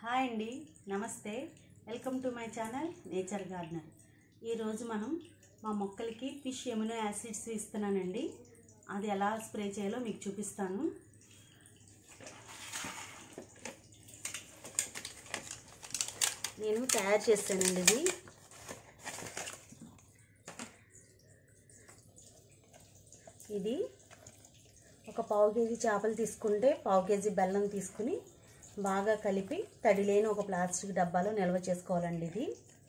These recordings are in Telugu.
హాయ్ అండి నమస్తే welcome to my channel nature gardener ఈరోజు మనం మా మొక్కలకి ఫిష్ ఎమినో యాసిడ్స్ ఇస్తున్నానండి అది ఎలా స్ప్రే చేయాలో మీకు చూపిస్తాను నేను తయారు చేస్తానండి ఇది ఇది ఒక పావు కేజీ చేపలు తీసుకుంటే పావు కేజీ బెల్లం తీసుకుని బాగా కలిపి తడి లేని ఒక ప్లాస్టిక్ డబ్బాలో నిల్వ చేసుకోవాలండి ఇది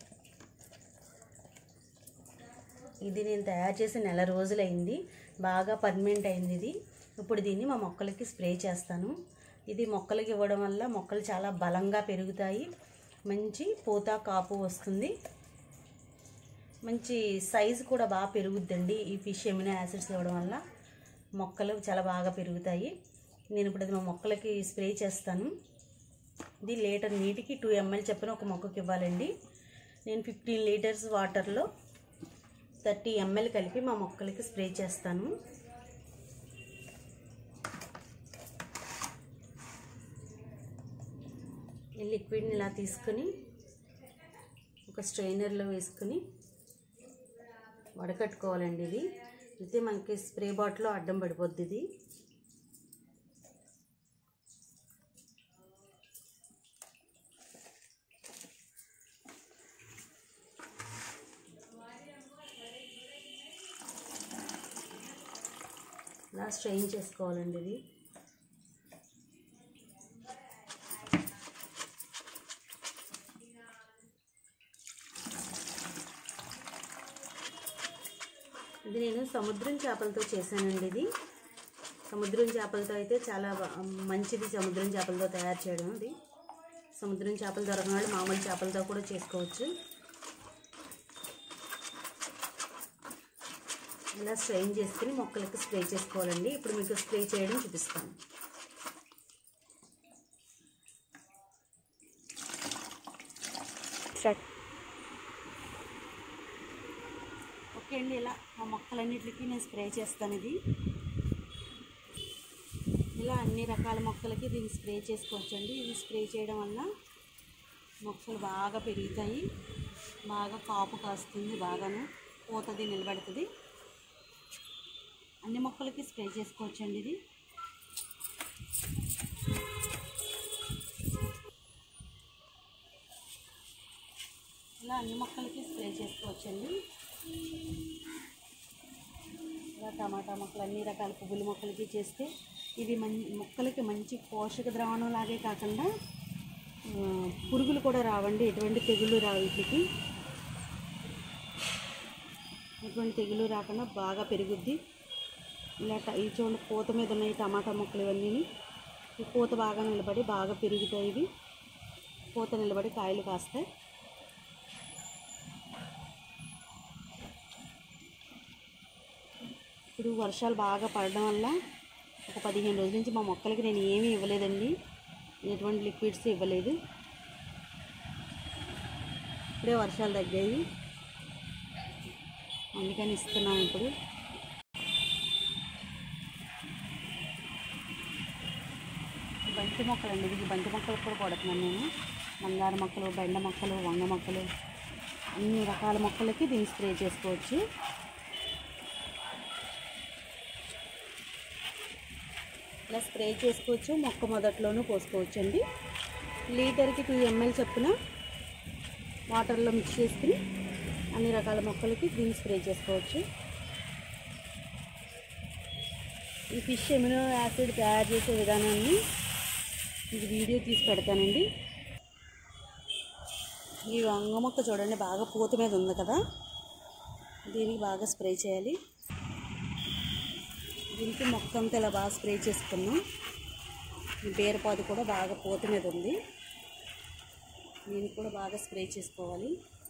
ఇది నేను తయారు చేసి నెల రోజులైంది బాగా పర్మనెంట్ అయింది ఇది ఇప్పుడు దీన్ని మా మొక్కలకి స్ప్రే చేస్తాను ఇది మొక్కలకి ఇవ్వడం వల్ల మొక్కలు చాలా బలంగా పెరుగుతాయి మంచి పూత కాపు వస్తుంది మంచి సైజు కూడా బాగా పెరుగుద్దండి ఈ ఫిష్ ఎమినో యాసిడ్స్ ఇవ్వడం వల్ల మొక్కలు చాలా బాగా పెరుగుతాయి నేను ఇప్పుడు అది మా మొక్కలకి స్ప్రే చేస్తాను ఇది లీటర్ నీటికి టూ ఎంఎల్ చెప్పిన ఒక మొక్కకి ఇవ్వాలండి నేను ఫిఫ్టీన్ లీటర్స్ వాటర్లో థర్టీ ఎంఎల్ కలిపి మా మొక్కలకి స్ప్రే చేస్తాను ఈ లిక్విడ్ని ఇలా తీసుకొని ఒక స్ట్రైనర్లో వేసుకుని వడకట్టుకోవాలండి ఇది అయితే మనకి స్ప్రే బాటిల్లో అడ్డం పడిపోద్ది ఇది ఇలా స్ట్రెయిన్ చేసుకోవాలండి ఇది ఇది నేను సముద్రం చేపలతో చేశానండి ఇది సముద్రం చేపలతో అయితే చాలా బా- మంచిది సముద్రం చేపలతో తయారు చేయడం ఇది సముద్రం చేపలు దొరకని వాళ్ళు మామూలు చేపలతో కూడా చేసుకోవచ్చు ఇలా స్ట్రెయిన్ చేసుకుని మొక్కలకి స్ప్రే చేసుకోవాలండి ఇప్పుడు మీకు స్ప్రే చేయడం చూపిస్తాను ఓకే అండి ఇలా మా మొక్కలన్నిటికీ నేను స్ప్రే చేస్తాను ఇది ఇలా అన్ని రకాల మొక్కలకి దీన్ని స్ప్రే చేసుకోవచ్చండి ఇది స్ప్రే చేయడం వల్ల మొక్కలు బాగా పెరుగుతాయి బాగా కాపు కాస్తుంది బాగాను పోతుంది నిలబడుతుంది అన్ని మొక్కలకి స్ప్రే చేసుకోవచ్చండి ఇది ఇలా అన్ని మొక్కలకి స్ప్రే చేసుకోవచ్చండి ఇలా టమాటా మొక్కలు అన్ని రకాల పువ్వుల మొక్కలకి చేస్తే ఇది మం మొక్కలకి మంచి పోషక ద్రావణం లాగే కాకుండా ఆ, పురుగులు కూడా రావండి ఎటువంటి తెగులు రావు వీటికి ఎటువంటి తెగులు రాకుండా బాగా పెరుగుద్ది ఇలా ట- ఈ చూడండి పూత మీద ఉన్నాయి టమాటా మొక్కలు ఇవన్నీ ఈ పూత బాగా నిలబడి బాగా పెరుగుతాయి ఇవి పూత నిలబడి కాయలు కాస్తాయి ఇప్పుడు వర్షాలు బాగా పడడం వల్ల ఒక పదిహేను రోజుల నుంచి మా మొక్కలకి నేను ఏమీ ఇవ్వలేదండి ఎటువంటి లిక్విడ్స్ ఇవ్వలేదు ఇప్పుడే వర్షాలు తగ్గాయి అందుకని ఇస్తున్నాను ఇప్పుడు బంతి మొక్కలు అండి ఇది బంతి మొక్కలు కూడా కొడుతున్నాను నేను మందార మొక్కలు బెండ మొక్కలు వంగ మొక్కలు అన్ని రకాల మొక్కలకి దీన్ని స్ప్రే చేసుకోవచ్చు ఇలా స్ప్రే చేసుకోవచ్చు మొక్క మొదట్లోనూ పోసుకోవచ్చు అండి లీటర్కి టూ ఎంఎల్ చొప్పున వాటర్లో మిక్స్ చేసుకుని అన్ని రకాల మొక్కలకి దీన్ని స్ప్రే చేసుకోవచ్చు ఈ ఫిష్ ఎమినో యాసిడ్ తయారు చేసే విధానాన్ని ఇది వీడియో తీసి పెడతానండి ఈ వంగ మొక్క చూడండి బాగా పూత మీద ఉంది కదా దీనికి బాగా స్ప్రే చేయాలి దీనికి మొక్క అంతా ఇలా బాగా స్ప్రే చేసుకున్నాం ఈ బీరపాదు కూడా బాగా పూత మీద ఉంది దీనికి కూడా బాగా స్ప్రే చేసుకోవాలి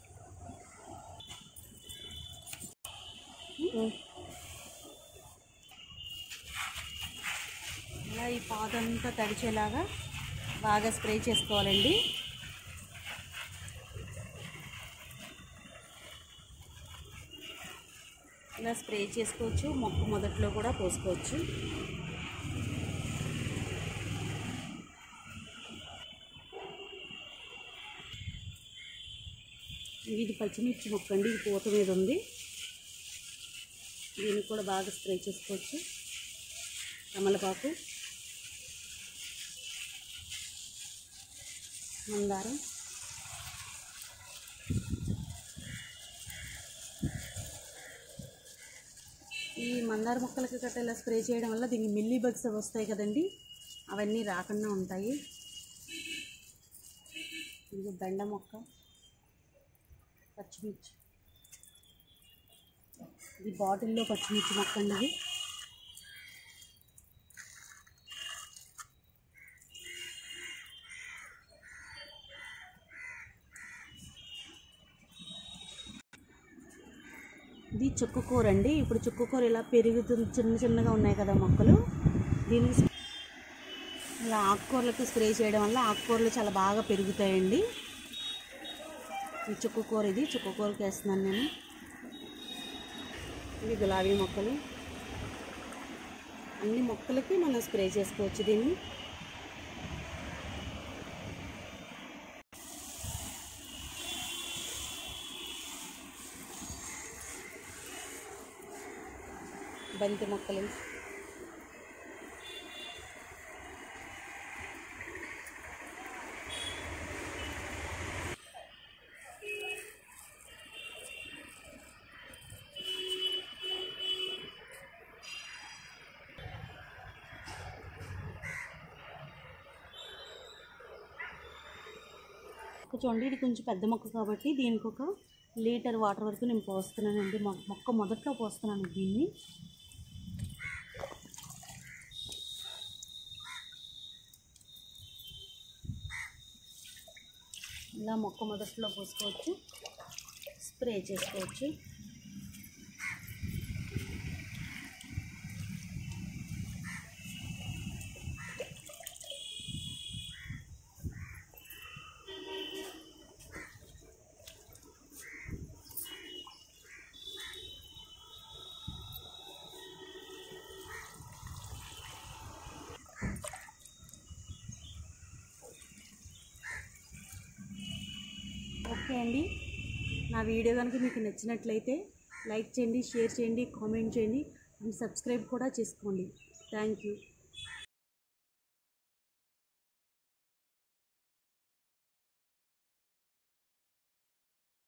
ఇలా ఈ పాదంతా తడిచేలాగా బాగా స్ప్రే చేసుకోవాలండి ఇలా స్ప్రే చేసుకోవచ్చు మొక్క మొదట్లో కూడా పోసుకోవచ్చు ఇది పచ్చిమిర్చి మొక్క అండి ఇది పూత మీద ఉంది దీనికి కూడా బాగా స్ప్రే చేసుకోవచ్చు తమలపాకు మందారం ఈ మందార మొక్కలకి గట్రా ఇలా స్ప్రే చేయడం వల్ల దీనికి మిల్లీ బగ్స్ అవి వస్తాయి కదండి అవన్నీ రాకుండా ఉంటాయి ఇది బెండ మొక్క పచ్చిమిర్చి ఇది బాటిల్లో పచ్చిమిర్చి మొక్క అండి ఇది ఇది చుక్కకూర అండి ఇప్పుడు చుక్కకూర ఇలా పెరుగుతుంది చిన్న చిన్నగా ఉన్నాయి కదా మొక్కలు దీనికి ఇలా ఆకుకూరలకు స్ప్రే చేయడం వల్ల ఆకుకూరలు చాలా బాగా పెరుగుతాయండి ఈ చుక్కకూర ఇది చుక్కకూరకి వేస్తున్నాను నేను ఇవి గులాబీ మొక్కలు అన్ని మొక్కలకి మనం స్ప్రే చేసుకోవచ్చు దీన్ని బంతి మొక్కలు ఒక చూడండి ఇది కొంచెం పెద్ద మొక్క కాబట్టి దీనికి ఒక లీటర్ వాటర్ వరకు నేను పోస్తున్నానండి మొ- మొక్క మొదట్లో పోస్తున్నాను దీన్ని ఇలా మొక్క మొదట్లో పోసుకోవచ్చు స్ప్రే చేసుకోవచ్చు ఓకే అండి నా వీడియో కనుక మీకు నచ్చినట్లయితే లైక్ చేయండి షేర్ చేయండి కామెంట్ చేయండి అండ్ సబ్స్క్రైబ్ కూడా చేసుకోండి థ్యాంక్ యూ